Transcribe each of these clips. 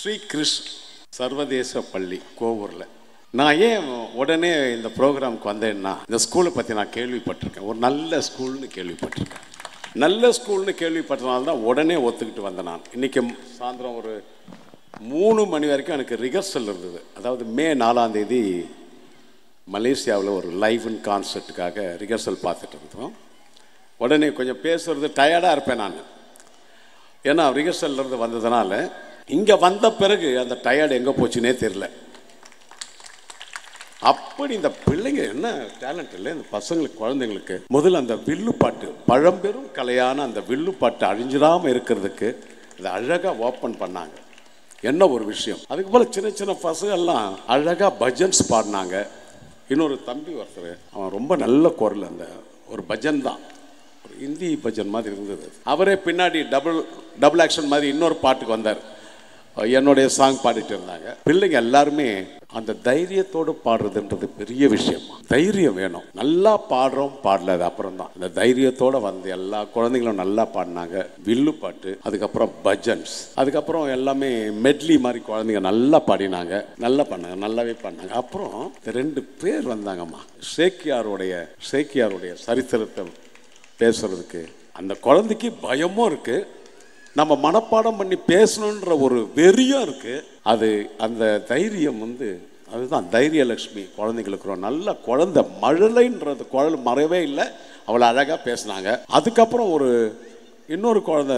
ஸ்ரீ கிருஷ் சர்வதேச பள்ளி கோவூரில் நான் ஏன் உடனே இந்த ப்ரோக்ராமுக்கு வந்தேன்னா இந்த ஸ்கூலை பற்றி நான் கேள்விப்பட்டிருக்கேன் ஒரு நல்ல ஸ்கூல்னு கேள்விப்பட்டிருக்கேன் நல்ல ஸ்கூல்னு கேள்விப்பட்டனால தான் உடனே ஒத்துக்கிட்டு வந்தேன் நான் இன்றைக்கி சாயந்தரம் ஒரு மூணு மணி வரைக்கும் எனக்கு ரிஹர்சல் இருந்தது அதாவது மே நாலாம் தேதி மலேசியாவில் ஒரு லைவ் கான்சர்ட்டுக்காக ரிஹர்சல் பார்த்துட்டு இருந்தோம் உடனே கொஞ்சம் பேசுறது டயர்டாக இருப்பேன் நான் ஏன்னா ரிஹர்சல்ல இருந்து வந்ததுனால இங்கே வந்த பிறகு அந்த டயர்டு எங்கே போச்சுன்னே தெரில அப்படி இந்த பிள்ளைங்க என்ன டேலண்ட் இல்லை இந்த பசங்களுக்கு குழந்தைங்களுக்கு முதல்ல அந்த வில்லுப்பாட்டு பழம்பெரும் கலையான அந்த வில்லுப்பாட்டு அழிஞ்சிடாமல் இருக்கிறதுக்கு இதை அழகாக ஓப்பன் பண்ணாங்க என்ன ஒரு விஷயம் அதுக்கு போல் சின்ன சின்ன பசங்கள்லாம் அழகாக பஜன்ஸ் பாடினாங்க இன்னொரு தம்பி ஒருத்தர் அவன் ரொம்ப நல்ல குரல் அந்த ஒரு பஜன் தான் ஒரு இந்தி பஜன் மாதிரி இருந்தது அவரே பின்னாடி டபுள் டபுள் ஆக்ஷன் மாதிரி இன்னொரு பாட்டுக்கு வந்தார் என்னுடைய சாங் பாடிட்டு இருந்தாங்க பிள்ளைங்க எல்லாருமே அந்த தைரியத்தோடு பாடுறதுன்றது பெரிய விஷயம் தைரியம் வேணும் நல்லா பாடுறோம் பாடல அது அப்புறம் தான் அந்த தைரியத்தோட வந்து எல்லா குழந்தைங்களும் நல்லா பாடினாங்க வில்லு பாட்டு அதுக்கப்புறம் பஜன்ஸ் அதுக்கப்புறம் எல்லாமே மெட்லி மாதிரி குழந்தைங்க நல்லா பாடினாங்க நல்லா பண்ணாங்க நல்லாவே பண்ணாங்க அப்புறம் இந்த ரெண்டு பேர் வந்தாங்கம்மா ஷேக்கியாருடைய ஷேக்கியாருடைய சரித்திரத்தை பேசுறதுக்கு அந்த குழந்தைக்கு பயமும் இருக்கு நம்ம மனப்பாடம் பண்ணி பேசணுன்ற ஒரு வெறியும் இருக்கு அது அந்த தைரியம் வந்து அதுதான் தைரியலட்சுமி குழந்தைங்களுக்கு ஒரு நல்ல குழந்தை மழலைன்றது குழல் மறவே இல்லை அவளை அழகாக பேசினாங்க அதுக்கப்புறம் ஒரு இன்னொரு குழந்தை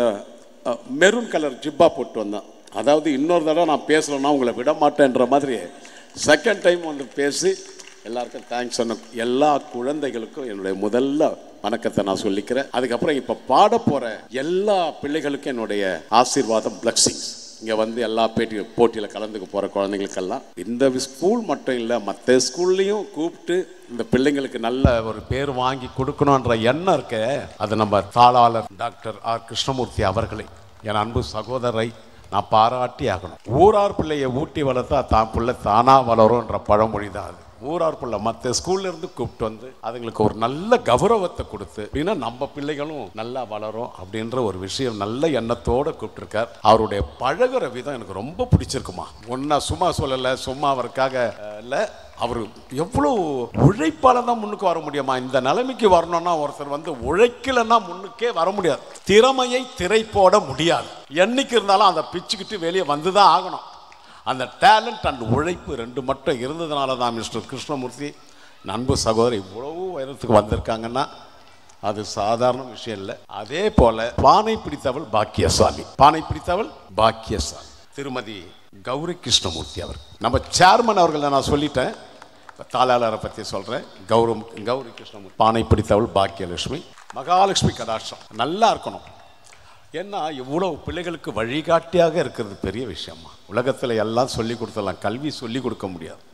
மெரூன் கலர் ஜிப்பா போட்டு வந்தான் அதாவது இன்னொரு தடவை நான் பேசலைன்னா உங்களை விட மாட்டேன்ற மாதிரி செகண்ட் டைம் வந்து பேசி எல்லாருக்கும் தேங்க்ஸ் சொன்ன எல்லா குழந்தைகளுக்கும் என்னுடைய முதல்ல வணக்கத்தை நான் சொல்லிக்கிறேன் அதுக்கப்புறம் இப்போ பாட போகிற எல்லா பிள்ளைகளுக்கும் என்னுடைய ஆசீர்வாதம் பிளக்ஸிங்ஸ் இங்கே வந்து எல்லா பேட்டி போட்டியில் கலந்துக்க போகிற குழந்தைங்களுக்கெல்லாம் இந்த ஸ்கூல் மட்டும் இல்லை மற்ற ஸ்கூல்லையும் கூப்பிட்டு இந்த பிள்ளைங்களுக்கு நல்ல ஒரு பேர் வாங்கி கொடுக்கணுன்ற எண்ணம் இருக்க அது நம்ம தாளாளர் டாக்டர் ஆர் கிருஷ்ணமூர்த்தி அவர்களை என் அன்பு சகோதரை நான் பாராட்டி ஆகணும் ஊரார் பிள்ளையை ஊட்டி வளர்த்தா தான் பிள்ளை தானா வளரும்ன்ற பழமொழி தான் அது ஊரார் பிள்ளை மற்ற ஸ்கூல்ல இருந்து கூப்பிட்டு வந்து அதுங்களுக்கு ஒரு நல்ல கௌரவத்தை கொடுத்து அப்படின்னா நம்ம பிள்ளைகளும் நல்லா வளரும் அப்படின்ற ஒரு விஷயம் நல்ல எண்ணத்தோட கூப்பிட்டுருக்கார் அவருடைய பழகுற விதம் எனக்கு ரொம்ப பிடிச்சிருக்குமா ஒன்னா சும்மா சொல்லலை சும்மா அவருக்காக அஹ், இல்ல அவர் எவ்வளோ உழைப்பால தான் முன்னுக்கு வர முடியுமா இந்த நிலைமைக்கு வரணும்னா ஒருத்தர் வந்து உழைக்கலைன்னா முன்னுக்கே வர முடியாது திறமையை திரை போட முடியாது என்னைக்கு இருந்தாலும் அதை பிச்சுக்கிட்டு வெளியே வந்து தான் ஆகணும் அந்த டேலண்ட் அண்ட் உழைப்பு ரெண்டு மட்டும் இருந்ததுனால தான் மிஸ்டர் கிருஷ்ணமூர்த்தி நண்பு சகோதரி இவ்வளவு உயரத்துக்கு வந்திருக்காங்கன்னா அது சாதாரண விஷயம் இல்லை அதே போல பானை பிடித்தவள் பாக்கியசாலி பானை பிடித்தவள் பாக்கியசாலி திருமதி கௌரி கிருஷ்ணமூர்த்தி அவர் நம்ம சேர்மன் அவர்களை நான் சொல்லிட்டேன் இப்ப தாளாளரை பற்றி சொல்கிறேன் கௌரம் கௌரி கிருஷ்ணமூர்த்தி பானை பிடித்தவள் பாக்கியலட்சுமி மகாலட்சுமி கடாட்சம் நல்லா இருக்கணும் ஏன்னா இவ்வளோ பிள்ளைகளுக்கு வழிகாட்டியாக இருக்கிறது பெரிய விஷயமா உலகத்தில் எல்லாம் சொல்லி கொடுத்துடலாம் கல்வி சொல்லி கொடுக்க முடியாது